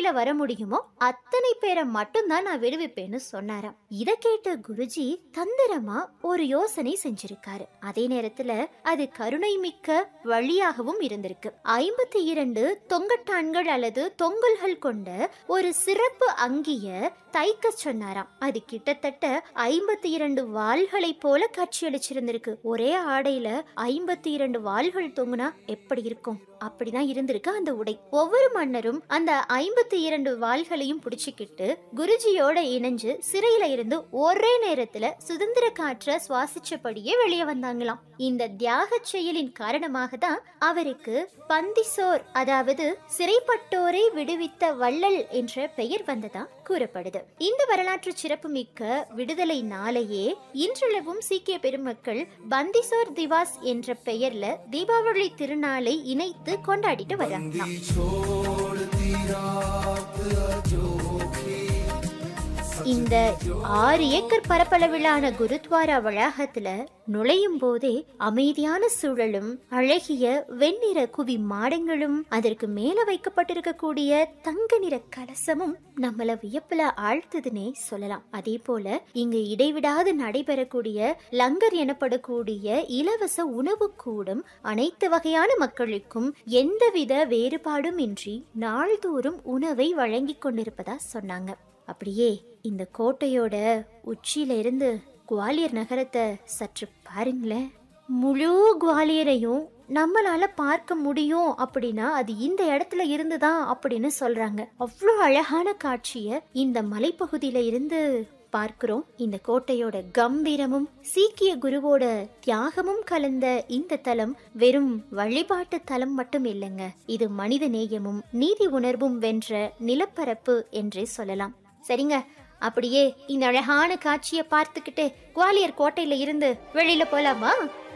பேரை வர முடியுமோ அத்தனை பேரை மட்டும்தான் நான் விடுவிப்பேன்னு சொன்னாராம் இத கேட்ட குருஜி தந்திரமா ஒரு யோசனை செஞ்சிருக்காரு அதே நேரத்துல அது கருணை மிக்க வழியாகவும் இருந்திருக்கு ஐம்பத்தி இரண்டு தொங்கட்டான்கள் அல்லது தொங்கல்கள் கொண்ட ஒரு சிறப்பு அங்கிய தைக்க சொன்னாராம் அது கிட்டத்தட்ட ஐம்பத்தி இரண்டு வாள்களைப் போல காட்சியளிச்சிருந்திருக்கு ஒரே ஆடையில ஐம்பத்தி இரண்டு வாள்கள் தொங்குனா எப்படி இருக்கும் அப்படிதான் இருந்திருக்கு அந்த உடை ஒவ்வொரு மன்னரும் அந்த ஐம்பத்தி இரண்டு வாள்களையும் பிடிச்சுக்கிட்டு குருஜியோட இணைஞ்சு சிறையில இருந்து ஒரே நேரத்துல சுதந்திர காற்ற சுவாசிச்சபடியே வெளியே வந்தாங்களாம் இந்த தியாக செயலின் காரணமாக தான் அவருக்கு பந்திசோர் அதாவது சிறைப்பட்டோரை விடுவித்த வள்ளல் என்ற பெயர் வந்ததா கூறப்படுது இந்த வரலாற்று சிறப்புமிக்க விடுதலை நாளையே இன்றளவும் சீக்கிய பெருமக்கள் பந்திசோர் திவாஸ் என்ற பெயர்ல தீபாவளி திருநாளை இணைத்து கொண்டாடிட்டு வர்றாங்க இந்த ஆறு ஏக்கர் பரப்பளவிலான குருத்வாரா வளாகத்துல நுழையும் போதே அமைதியான சூழலும் அழகிய வெண்ணிற குவி மாடங்களும் அதற்கு மேல வைக்கப்பட்டிருக்கக்கூடிய தங்க நிற கலசமும் நம்மள வியப்புல ஆழ்த்துதுன்னே சொல்லலாம் அதே போல இங்கு இடைவிடாது நடைபெறக்கூடிய லங்கர் எனப்படக்கூடிய இலவச உணவு கூடும் அனைத்து வகையான மக்களுக்கும் எந்தவித வேறுபாடும் இன்றி நாள்தோறும் உணவை வழங்கிக் கொண்டிருப்பதா சொன்னாங்க அப்படியே இந்த கோட்டையோட உச்சியில இருந்து குவாலியர் நகரத்தை சற்று பாருங்களேன் முழு குவாலியரையும் நம்மளால பார்க்க முடியும் அப்படின்னா அது இந்த இடத்துல இருந்துதான் அப்படின்னு சொல்றாங்க அவ்வளோ அழகான காட்சிய இந்த மலைப்பகுதியில இருந்து பார்க்கிறோம் இந்த கோட்டையோட கம்பீரமும் சீக்கிய குருவோட தியாகமும் கலந்த இந்த தலம் வெறும் வழிபாட்டு தலம் மட்டும் இல்லைங்க இது மனித நேயமும் நீதி உணர்வும் வென்ற நிலப்பரப்பு என்றே சொல்லலாம் சரிங்க அப்படியே இந்த அழகான காட்சியை பார்த்துக்கிட்டு குவாலியர் கோட்டையில இருந்து வெளியில போலாமா